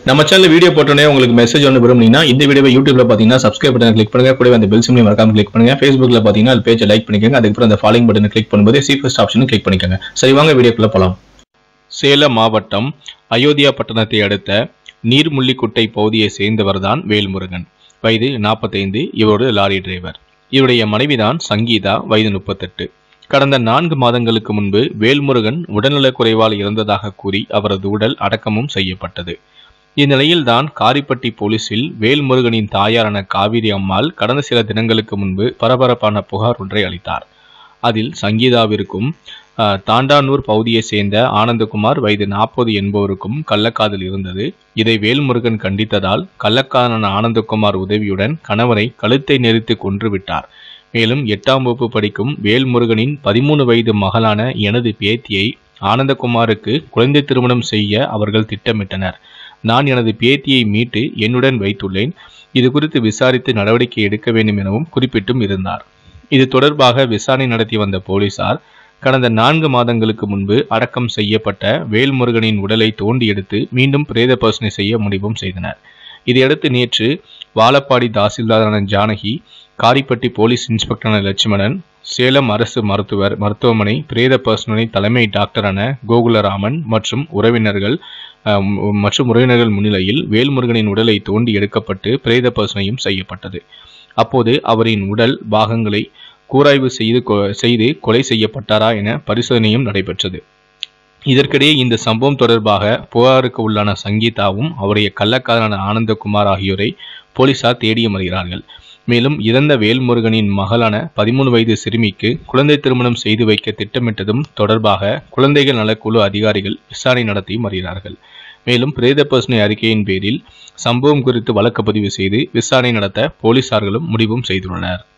நம்ம channel video போட்டோன்னே உங்களுக்கு மெசேஜ் ஒன்று விரும்புனீங்கன்னா இந்த வீடியோவை யூடியூப்ல பார்த்தீங்கன்னா சப்ஸ்கிரைப் பட்டன் கிளிக் பண்ணுங்க கூடவே அந்த பெல் சிம்லையும் மறக்காம கிளிக் பண்ணுங்க ஃபேஸ்புக்ல பார்த்தீங்கன்னா அது பேஜை லைக் பண்ணிக்கோங்க அதுக்கப்புறம் அந்த ஃபாலோயிங் பட்டனை கிளிக் பண்ணும்போது சி ஃபர்ஸ்ட் ஆப்ஷனும் கிளிக் பண்ணிக்கோங்க சரி வாங்க வீடியோக்குள்ள போலாம் சேலம் மாவட்டம் அயோத்தியா பட்டணத்தை அடுத்த நீர்முள்ளிக்குட்டை பகுதியை சேர்ந்தவர்தான் வேல்முருகன் வயது நாற்பத்தைந்து இவரோட லாரி டிரைவர் இவருடைய மனைவிதான் சங்கீதா வயது முப்பத்தெட்டு கடந்த நான்கு மாதங்களுக்கு முன்பு வேல்முருகன் உடல்நலக் குறைவால் இறந்ததாக கூறி அவரது உடல் அடக்கமும் செய்யப்பட்டது இந்நிலையில்தான் காரிப்பட்டி போலீசில் வேல்முருகனின் தாயாரான காவிரி அம்மாள் கடந்த சில தினங்களுக்கு முன்பு பரபரப்பான புகார் ஒன்றை அளித்தார் அதில் சங்கீதாவிற்கும் அஹ், தாண்டானூர் பகுதியைச் சேர்ந்த ஆனந்தகுமார் வயது நாற்பது என்பவருக்கும் கள்ளக்காதல் இருந்தது இதை வேல்முருகன் கண்டித்ததால் கள்ளக்காதலான ஆனந்தகுமார் உதவியுடன் கணவரை கழுத்தை நெரித்து கொன்றுவிட்டார் மேலும் எட்டாம் வகுப்பு படிக்கும் வேல்முருகனின் பதிமூணு வயது மகளான எனது பேத்தியை ஆனந்தகுமாருக்கு குழந்தை திருமணம் செய்ய அவர்கள் திட்டமிட்டனர் நான் எனது பேத்தியை மீட்டு என்னுடன் வைத்துள்ளேன் இது குறித்து விசாரித்து நடவடிக்கை எடுக்க வேண்டும் எனவும் குறிப்பிட்டும் இருந்தார் இது தொடர்பாக விசாரணை நடத்தி வந்த போலீசார் கடந்த நான்கு மாதங்களுக்கு முன்பு அடக்கம் செய்யப்பட்ட வேல்முருகனின் உடலை தோண்டி எடுத்து மீண்டும் பிரேத பரிசோதனை செய்ய முடிவும் செய்தனர் இதையடுத்து நேற்று வாழப்பாடி தாசில்தாரான ஜானகி காரிப்பட்டி போலீஸ் இன்ஸ்பெக்டரான லட்சுமணன் சேலம் அரசு மருத்துவர் மருத்துவமனை பிரேத பரிசோதனை தலைமை டாக்டரான கோகுலராமன் மற்றும் உறவினர்கள் அஹ், ம- மற்றும் உறவினர்கள் முன்னிலையில் வேல்முருகனின் உடலை தோண்டி எடுக்கப்பட்டு பிரேத பரிசோதனையும் செய்யப்பட்டது அப்போது அவரின் உடல் பாகங்களை கூராய்வு செய்து கொ- செய்து கொலை செய்யப்பட்டாரா என பரிசோதனையும் நடைபெற்றது இதற்கிடையே இந்த சம்பவம் தொடர்பாக புகாருக்கு உள்ளான சங்கீதாவும் அவருடைய கள்ளக்காதலான ஆனந்தகுமார் ஆகியோரை போலீசார் தேடியும் வருகிறார்கள் மேலும் இறந்த வேல்முருகனின் மகளான பதிமூணு வயது சிறுமிக்கு குழந்தை திருமணம் செய்து வைக்க திட்டமிட்டதும் தொடர்பாக குழந்தைகள் நலக்குழு அதிகாரிகள் விசாரணை நடத்தியும் வருகிறார்கள் மேலும் பிரேத பரிசோதனை அறிக்கையின் பேரில் சம்பவம் குறித்து வழக்கு பதிவு செய்து விசாரணை நடத்த போலீசார்களும் முடிவும் செய்துள்ளனர்